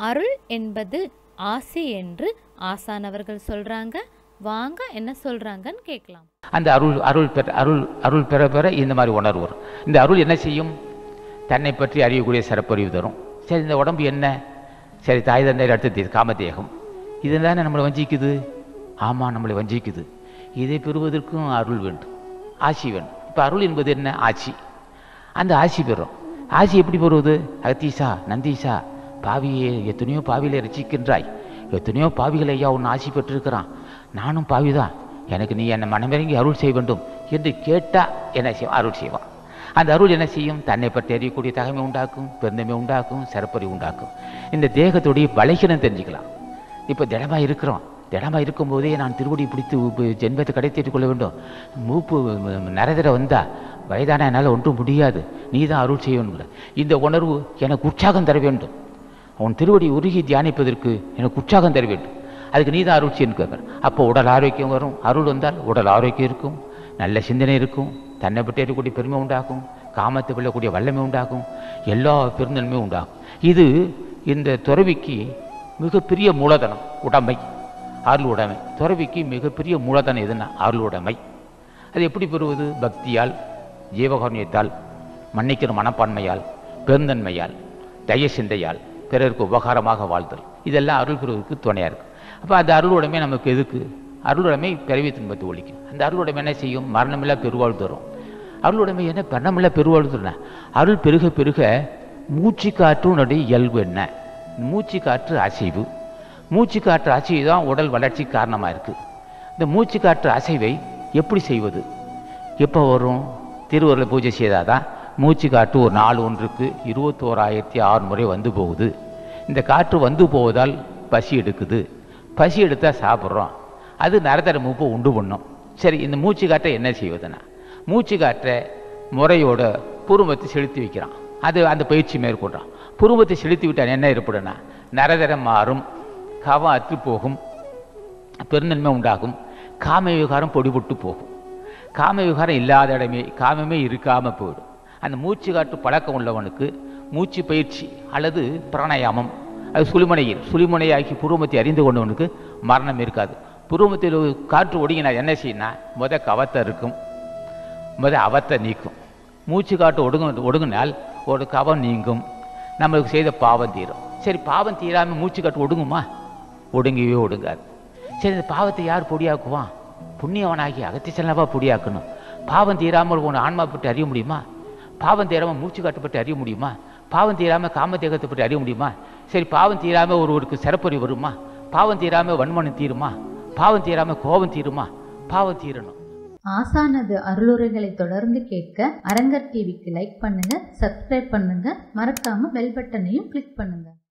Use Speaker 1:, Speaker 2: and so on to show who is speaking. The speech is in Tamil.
Speaker 1: அருள் என்பது ஆசி என்று ஆசான் அவர்கள் சொல்றாங்க வாங்க என்ன சொல்றாங்கன்னு கேட்கலாம்
Speaker 2: அந்த அருள் அருள் பெற அருள் அருள் பெற பெற இந்த மாதிரி உணர்வு வரும் இந்த அருள் என்ன செய்யும் தன்னை பற்றி அறியக்கூடிய சிறப்பறிவு தரும் சரி இந்த உடம்பு என்ன சரி தாய் தந்தையில் அடுத்து காமதேகம் இது தானே நம்மளை வஞ்சிக்குது ஆமாம் நம்மளை வஞ்சிக்குது இதை பெறுவதற்கும் அருள் வேண்டும் ஆசி வேண்டும் இப்போ அருள் என்பது என்ன ஆட்சி அந்த ஆசி பெறும் ஆசி எப்படி பெறுவது அகத்தீசா நந்தீசா பாவியே எத்தனையோ பாவிகளை ரசிக்கின்றாய் எத்தனையோ பாவிகளை ஐயா உன் ஆசி பெற்றிருக்கிறான் நானும் பாவிதான் எனக்கு நீ என்னை மனமிறங்கி அருள் செய்ய வேண்டும் என்று கேட்டால் என்ன செய்வான் அருள் செய்வான் அந்த அருள் என்ன செய்யும் தன்னை பற்றி அறியக்கூடிய தகமை உண்டாக்கும் பெருந்தமை உண்டாக்கும் சிறப்பறி உண்டாக்கும் இந்த தேகத்துடைய பலகீனம் தெரிஞ்சுக்கலாம் இப்போ திடமாக இருக்கிறோம் திடமாக இருக்கும்போதே நான் திருவடி பிடித்து உப்பு ஜென்மத்தை கடைத்தேற்றிக் கொள்ள வேண்டும் மூப்பு நரதிர வந்தா வயதான என்னால் ஒன்றும் முடியாது நீ தான் அருள் செய்யணும் இந்த உணர்வு எனக்கு உற்சாகம் தர வேண்டும் உன் திருவடி உருகி தியானிப்பதற்கு எனக்கு உற்சாகம் தர வேண்டும் அதுக்கு நீ தான் அருள் செய்யணும் கேட்குறேன் அப்போ உடல் ஆரோக்கியம் வரும் அருள் வந்தால் உடல் ஆரோக்கியம் இருக்கும் நல்ல சிந்தனை இருக்கும் தன்னை பற்றி இருக்கக்கூடிய பெருமை உண்டாகும் காமத்தை வெல்லக்கூடிய வல்லமை உண்டாகும் எல்லா பெருந்தன்மையும் உண்டாகும் இது இந்த துறவிக்கு மிகப்பெரிய மூலதனம் உடைமை அருள் உடைமை துறவிக்கு மிகப்பெரிய மூலதனம் எதுன்னா அருள் உடைமை அது எப்படி பெறுவது பக்தியால் ஜீவகாரணியத்தால் மன்னிக்கிற மனப்பான்மையால் பெருந்தன்மையால் தய சிந்தையால் பிறருக்கு உபகாரமாக வாழ்தல் இதெல்லாம் அருள் பெறுவதற்கு துணையாக இருக்கும் அப்போ அந்த அருள் உடைமை நமக்கு எதுக்கு அருள் உடைமை பிறவி துன்பத்தை ஒழிக்கும் அந்த அருள் உடைமை என்ன செய்யும் மரணமில்லா பெருவாழ் தரும் அருள் உடைமை என்ன மரணமில்லா பெருவாழ் தரும் அருள் பெருக பெருக மூச்சு காற்றுனுடைய இயல்பு என்ன மூச்சு காற்று அசைவு மூச்சு காற்று அசைவு தான் உடல் வளர்ச்சி காரணமாக இருக்குது இந்த மூச்சு காற்று அசைவை எப்படி செய்வது எப்போ வரும் திருவருளை பூஜை செய்தால் தான் மூச்சு காற்று ஒரு நாள் ஒன்றுக்கு இருபத்தோராயிரத்தி ஆறு முறை வந்து போகுது இந்த காற்று வந்து போவதால் பசி எடுக்குது பசி எடுத்தால் சாப்பிட்றோம் அது நரதர மூப்பை உண்டு பண்ணும் சரி இந்த மூச்சு காற்றை என்ன செய்வதுன்னா மூச்சு காற்றை முறையோட புருமத்தை செலுத்தி வைக்கிறான் அது அந்த பயிற்சி மேற்கொள்கிறான் புருமத்தை செலுத்தி விட்டால் என்ன ஏற்படும்னா நரதரம் மாறும் கவம் அற்று போகும் பெருநன்மை உண்டாகும் காம விவகாரம் பொடிபட்டு போகும் காம விவகாரம் இல்லாத இடமே காமமே இருக்காமல் போயிடும் அந்த மூச்சு காற்று பழக்கம் உள்ளவனுக்கு மூச்சு பயிற்சி அல்லது பிராணாயாமம் அது சுழிமுனையில் சுழிமுனையாக்கி புருவமத்தை அறிந்து கொண்டவனுக்கு மரணம் இருக்காது புருவமத்தில் காற்று ஒடுங்கினா என்ன செய்யணும்னா முத கவத்தை இருக்கும் முத அவத்தை நீக்கும் மூச்சு காற்று ஒடுங்க ஒடுங்கினால் ஒரு கவம் நீங்கும் நம்மளுக்கு செய்த பாவம் தீரும் சரி பாவம் தீராமல் மூச்சு காற்று ஒடுங்குமா ஒடுங்கவே ஒடுங்காது சரி இந்த பாவத்தை யார் பொடியாக்குவான் புண்ணியவனாகி அகத்திசலவா பொடியாக்கணும் பாவம் தீராமல் உன் ஆன்மா பற்றி அறிய முடியுமா பாவம் தீராமல் மூச்சு காட்டு பற்றி அறிய முடியுமா பாவம் தீராமல் காமதேகத்தை பற்றி அறிய முடியுமா சரி பாவம் தீராமல் ஒருவருக்கு சிறப்பறி வருமா பாவம் தீராமல் வன்மனம் தீருமா பாவம் தீராமல் கோபம் தீருமா பாவம் தீரணும்
Speaker 3: ஆசானது அருளுரைகளை தொடர்ந்து கேட்க அரங்கர் டிவிக்கு லைக் பண்ணுங்க சப்ஸ்கிரைப் பண்ணுங்க மறக்காம பெல் பட்டனையும் கிளிக் பண்ணுங்க